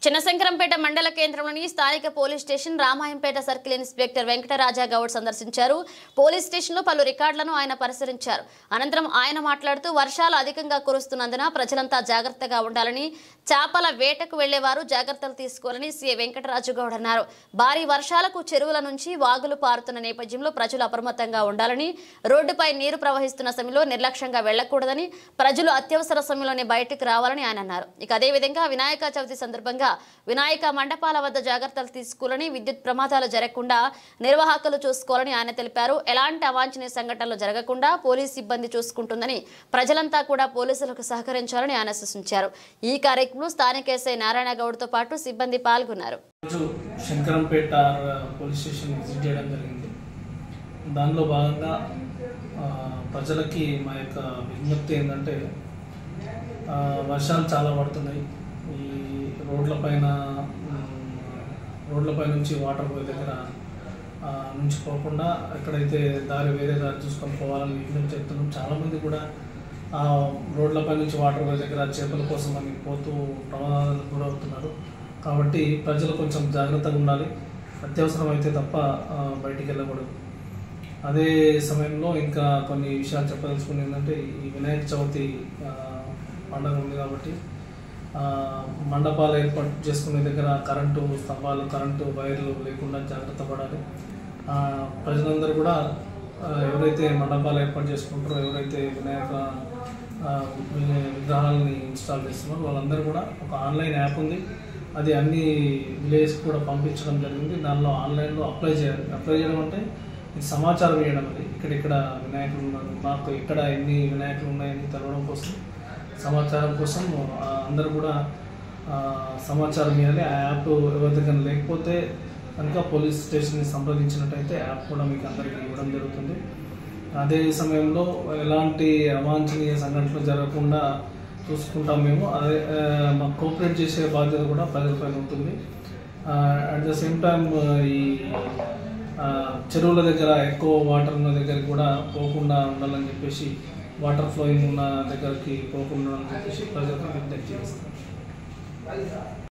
చిన్నశంకరంపేట మండల కేంద్రంలోని స్థానిక police station Ramayampet circle inspector Venkataraja Goud సందర్శించారు పోలీస్ స్టేషన్లో పలు రికార్డులను ఆయన పరిశీలించారు అనంతరం ఆయన మాట్లాడుతూ వర్షాలు అధికంగా కురుస్తున్నందున ప్రజలంతా జాగ్రత్తగా ఉండాలని చేపల వేటకు వెళ్లేవారు జాగ్రత్తలు తీసుకోవాలని సీఏ వెంకటరాజు గౌడ్ అన్నారు భారీ వర్షాలకు చెరువుల నుంచి వాగులు పారుతున్న నేపథ్యంలో ప్రజలు అప్రమత్తంగా ఉండాలని రోడ్డుపై నీరు ప్రవహిస్తున్న సమయంలో నిర్లక్ష్యంగా వెళ్లకూడదని ప్రజలు అత్యవసర సమయంలోనే బయటకు రావాలని ఆయన అన్నారు ఇక అదేవిధంగా వినాయక చవితి సందర్భంగా వినాయక మండపాల వద్ద జాగ్రత్తలు తీసుకోవాలని విద్యుత్ ప్రమాదాలు జరగకుండా నిర్వాహకులు చూసుకోవాలని ఆయన తెలిపారు ఎలాంటి అవాంఛనీయ సంఘటనలు జరగకుండా పోలీస్ సిబ్బంది చూసుకుంటుందని ప్రజలంతా కూడా పోలీసులకు సహకరించాలని ఆయన సూచించారు ఈ కార్యక్రమంలో స్థానిక ఎస్ఐ నారాయణ గౌడ్తో పాటు సిబ్బంది పాల్గొన్నారు రోజు శంకరంపేట పోలీస్ స్టేషన్ విజిట్ చేయడం జరిగింది దానిలో భాగంగా ఆ, ప్రజలకి మా యొక్క విజ్ఞప్తి ఏంటంటే ఆ, వర్షాలు చాలా పడుతున్నాయి ఈ రోడ్లపైన ఉమ్, రోడ్లపై నుంచి వాటర్ పోయే దగ్గర ఆ, నుంచి పోకుండా ఎక్కడైతే దారి వేరే దారి చూసుకొని పోవాలని విజ్ఞప్తి చెప్తున్నాం చాలామంది కూడా ఆ రోడ్లపై నుంచి వాటర్ పోయే దగ్గర చేపల కోసం అని పోతూ ప్రమాదాలకు గురవుతున్నారు కాబట్టి ప్రజలు కొంచెం జాగ్రత్తగా ఉండాలి అత్యవసరం అయితే తప్ప ఆ, బయటికి వెళ్ళకూడదు అదే సమయంలో ఇంకా కొన్ని విషయాలు చెప్పదలుచుకుంది ఏంటంటే ఈ వినాయక చవితి ఆ, పండుగ ఉంది కాబట్టి ఆ, మండపాలు ఏర్పాటు చేసుకునే దగ్గర కరెంటు స్తంభాలు కరెంటు వైర్లు లేకుండా జాగ్రత్త పడాలి ఆ, ప్రజలందరూ కూడా ఆ, ఎవరైతే మండపాలు ఏర్పాటు చేసుకుంటారో ఎవరైతే వినాయక ఆ, వి- విగ్రహాలని ఇన్స్టాల్ చేస్తున్నారో వాళ్ళందరూ కూడా ఒక ఆన్లైన్ యాప్ ఉంది అది అన్ని విలేజ్ కూడా పంపించడం జరిగింది దానిలో ఆన్లైన్లో అప్లై చేయాలి అప్లై చేయడం అంటే ఇది సమాచారం ఇవ్వడం అది ఇక్కడిక్కడ వినాయకులు ఉన్నారు మాకు ఎక్కడ ఎన్ని వినాయకులు ఉన్నాయని తెలవడం కోసం సమాచారం కోసం ఆ, అందరూ కూడా ఆ, సమాచారం ఇవ్వాలి ఆ యాప్ ఎవరి దగ్గర లేకపోతే కనుక పోలీస్ స్టేషన్ని సంప్రదించినట్టయితే యాప్ కూడా మీకు అందరికీ ఇవ్వడం జరుగుతుంది అదే సమయంలో ఎలాంటి అవాంఛనీయ సంఘటనలు జరగకుండా చూసుకుంటాం మేము అదే ఆ, మాకు కోఆపరేట్ చేసే బాధ్యత కూడా ప్రజలపైన ఉంటుంది అట్ ద సేమ్ టైం ఈ ఆ, చెరువుల దగ్గర ఎక్కువ వాటర్ ఉన్న దగ్గర కూడా పోకుండా ఉండాలని చెప్పేసి వాటర్ ఫ్లోయింగ్ ఉన్న దగ్గరికి పోకుండా ఉండాలని చెప్పేసి ప్రజలకు విజ్ఞప్తి చేస్తాం